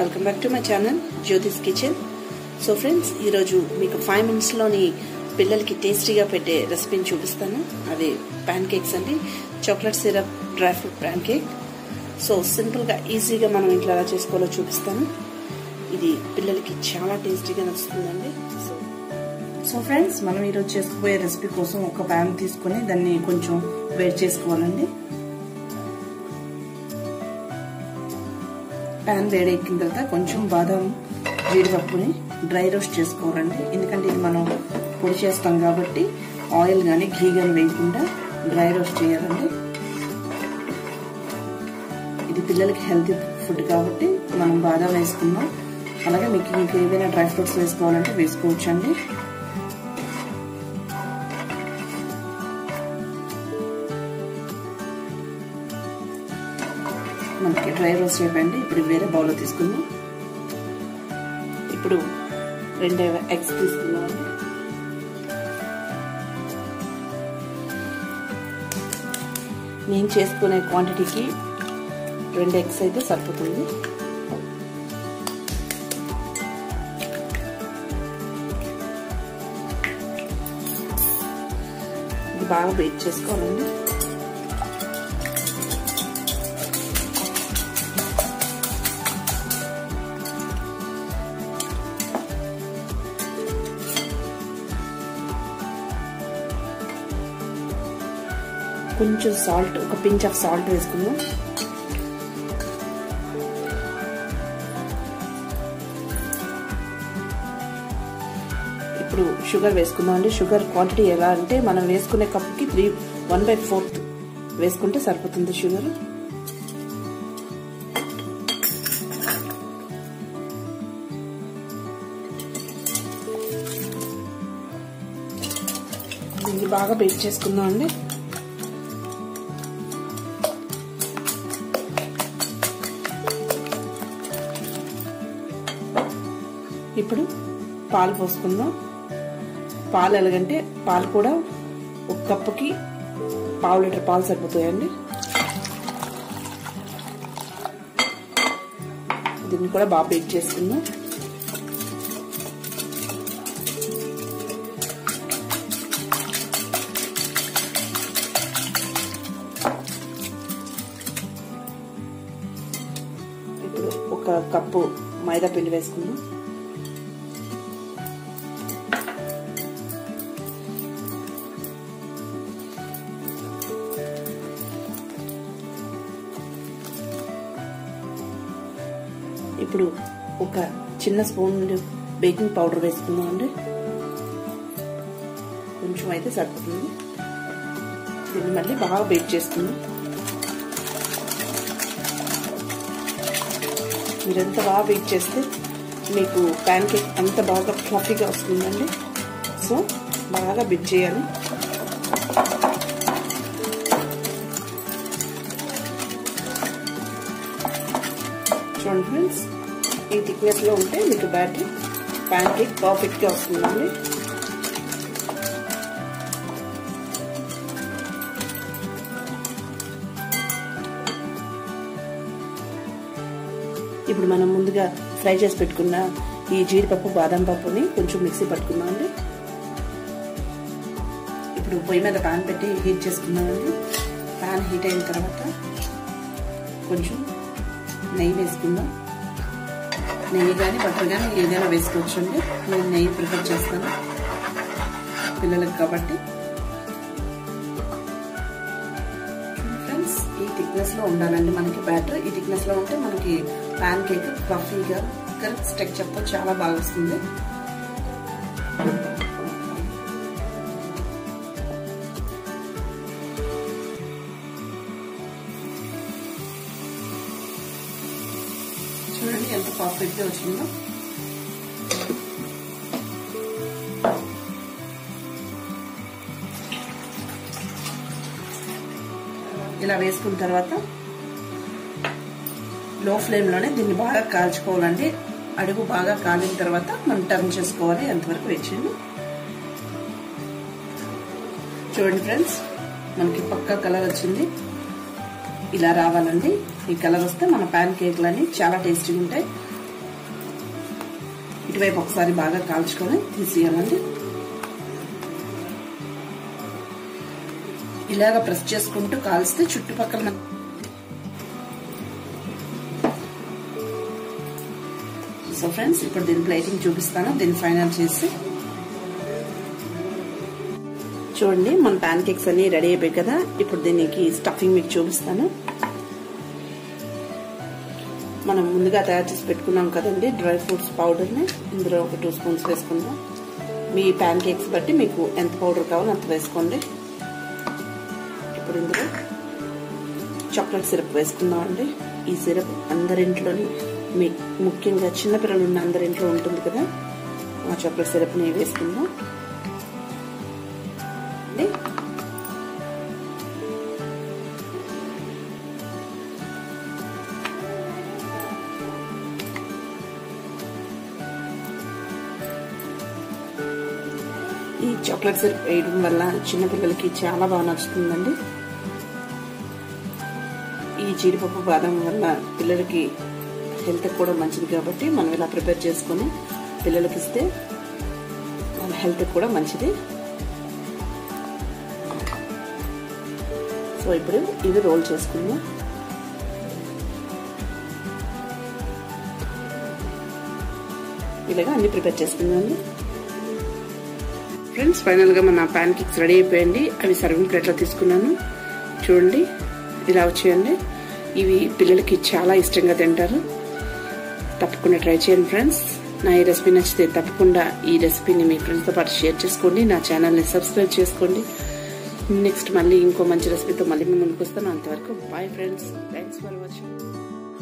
welcome back to my channel Jyothi's kitchen so friends ఈరోజు మీకు five మినిట్స్లోని పిల్లలకి టేస్టీగా పెట్టే రెసిపీని చూపిస్తాను అది ప్యాన్ కేక్స్ అండి chocolate syrup dry fruit pancake so సింపుల్గా ఈజీగా మనం ఇంట్లో ఎలా చేసుకోవాలో చూపిస్తాను ఇది పిల్లలకి చాలా టేస్టీగా నచ్చుతుందండి సో సో ఫ్రెండ్స్ మనం ఈరోజు చేసుకోబోయే రెసిపీ కోసం ఒక ప్యాన్ తీసుకొని దాన్ని కొంచెం వేడి చేసుకోవాలండి ప్యాన్ వేడెక్కిన తర్వాత కొంచెం బాదం జీడిపప్పుని డ్రై రోస్ట్ చేసుకోవాలండి ఎందుకంటే ఇది మనం పొడి చేస్తాం కాబట్టి ఆయిల్ కానీ ఘీ కానీ వేయకుండా డ్రై రోస్ట్ చేయాలండి ఇది పిల్లలకి హెల్తీ ఫుడ్ కాబట్టి మనం బాదం వేసుకుందాం అలాగే మీకు మీకు ఏదైనా డ్రై ఫ్రూట్స్ వేసుకోవాలంటే వేసుకోవచ్చు అండి మనకి డ్రై రోస్ట్ అయిపోయింది ఇప్పుడు వేరే బౌల్లో తీసుకుందాం ఇప్పుడు రెండు ఎగ్స్ తీసుకుందాం నేను చేసుకునే క్వాంటిటీకి రెండు ఎగ్స్ అయితే సరిపోతుంది ఇది బాగా బీట్ చేసుకోవాలండి కొంచెం సాల్ట్ ఒక పించ్ ఆఫ్ సాల్ట్ వేసుకుందాం ఇప్పుడు షుగర్ వేసుకుందాం అండి షుగర్ క్వాంటిటీ ఎలా అంటే మనం వేసుకునే కప్కి త్రీ వన్ బై ఫోర్త్ వేసుకుంటే సరిపోతుంది షుగర్ దీన్ని బాగా బేక్ చేసుకుందాం అండి ఇప్పుడు పాలు పోసుకుందాం పాలు ఎలాగంటే పాలు కూడా ఒక కప్పుకి పావు లీటర్ పాలు సరిపోతాయండి దీన్ని కూడా బాగా బేక్ చేసుకుందాం ఇప్పుడు ఒక కప్పు మైదా పిండి వేసుకుందాం ఇప్పుడు ఒక చిన్న స్పూన్ బేకింగ్ పౌడర్ వేసుకుందాం అండి కొంచెం అయితే సరిపోతుంది దీన్ని మళ్ళీ బాగా బేక్ చేసుకుందాం మీరు ఎంత బాగా బేక్ చేస్తే మీకు ప్యాన్ కేక్ అంత బాగా ఫ్లఫీగా వస్తుందండి సో బాగా బేక్ చేయాలి చూడండి ఫ్రెండ్స్ ఈ థిక్నెస్లో ఉంటే మీకు బ్యాటరీ ప్యాన్ కేక్ పర్ఫెక్ట్గా వస్తుందండి ఇప్పుడు మనం ముందుగా ఫ్రై చేసి పెట్టుకున్న ఈ జీడిపప్పు బాదం పప్పుని కొంచెం మిక్సీ పట్టుకుందామండి ఇప్పుడు పొయ్యి మీద ప్యాన్ పెట్టి హీట్ చేసుకుందామండి ప్యాన్ హీట్ అయిన తర్వాత కొంచెం నెయ్యి వేసుకుందాం నెయ్యి కానీ బటర్ కానీ ఏదైనా వేసుకోవచ్చు అండి నేను నెయ్యి ప్రిఫర్ చేస్తాను పిల్లలకు కాబట్టి ఫ్రెండ్స్ ఈ థిక్నెస్లో ఉండాలండి మనకి బ్యాటర్ ఈ థిక్నెస్లో ఉంటే మనకి ప్యాన్ కేక్ పఫీగా కరెక్ట్ స్ట్రక్చర్తో చాలా బాగా వస్తుంది చూడండి ఎంత పర్ఫెక్ట్గా వచ్చిందో ఇలా వేసుకున్న తర్వాత లో ఫ్లేమ్లోనే దీన్ని బాగా కాల్చుకోవాలండి అడుగు బాగా కాలిన తర్వాత మనం టర్న్ చేసుకోవాలి ఎంతవరకు వేచింది చూడండి ఫ్రెండ్స్ మనకి పక్కా కలర్ వచ్చింది ఇలా రావాలండి ఈ కలర్ వస్తే మన ప్యాన్ కేక్లు అన్ని చాలా టేస్టీగా ఉంటాయి ఇటువైపు ఒకసారి బాగా కాల్చుకొని తీసేయాలండి ఇలాగ ప్రెస్ చేసుకుంటూ కాల్స్తే చుట్టుపక్కల మన సో ఫ్రెండ్స్ ఇప్పుడు దీని ప్లేటింగ్ చూపిస్తాను దీన్ని ఫైనల్ చేసి చూడండి మన ప్యాన్ కేక్స్ అన్ని రెడీ అయిపోయాయి కదా ఇప్పుడు దీనికి స్టఫింగ్ మీకు చూపిస్తాను మనం ముందుగా తయారు చేసి పెట్టుకున్నాం కదండి డ్రై ఫ్రూట్స్ పౌడర్ని ఇందులో ఒక టూ స్పూన్స్ వేసుకుందాం మీ ప్యాన్ కేక్స్ బట్టి మీకు ఎంత పౌడర్ కావాలో అంత వేసుకోండి ఇప్పుడు ఇందులో చాక్లెట్ సిరప్ వేసుకుందాం అండి ఈ సిరప్ అందరింట్లోని మీ ముఖ్యంగా చిన్నపిల్లలు ఉన్న అందరింట్లో ఉంటుంది కదా ఆ చాక్లెట్ సిరప్ని వేసుకుందాం ఈ చాక్లెట్ సిరప్ వేయడం వల్ల చిన్నపిల్లలకి చాలా బాగా నచ్చుతుందండి ఈ జీడిపప్పు బాదం వల్ల పిల్లలకి హెల్త్ కూడా మంచిది కాబట్టి మనం ఇలా ప్రిపేర్ చేసుకొని పిల్లలకి ఇస్తే వాళ్ళ హెల్త్ కూడా మంచిది సో ఇప్పుడు ఇవి రోల్ చేసుకుందాం ఇలాగా అన్ని ప్రిపేర్ చేసుకుందామండి ఫ్రెండ్స్ ఫైనల్గా మన ప్యాన్ కేక్స్ రెడీ అయిపోయండి అవి సర్వింగ్ ప్లేట్లో తీసుకున్నాను చూడండి ఇలా వచ్చేయండి ఇవి పిల్లలకి చాలా ఇష్టంగా తింటారు తప్పకుండా ట్రై చేయండి ఫ్రెండ్స్ నా ఈ రెసిపీ నచ్చితే తప్పకుండా ఈ రెసిపీని మీ ఫ్రెండ్స్తో పాటు షేర్ చేసుకోండి నా ఛానల్ని సబ్స్క్రైబ్ చేసుకోండి నెక్స్ట్ మళ్ళీ ఇంకో మంచి రెసిపీతో మళ్ళీ మీ ముందుకు వస్తాను అంతవరకు bye friends thanks for watching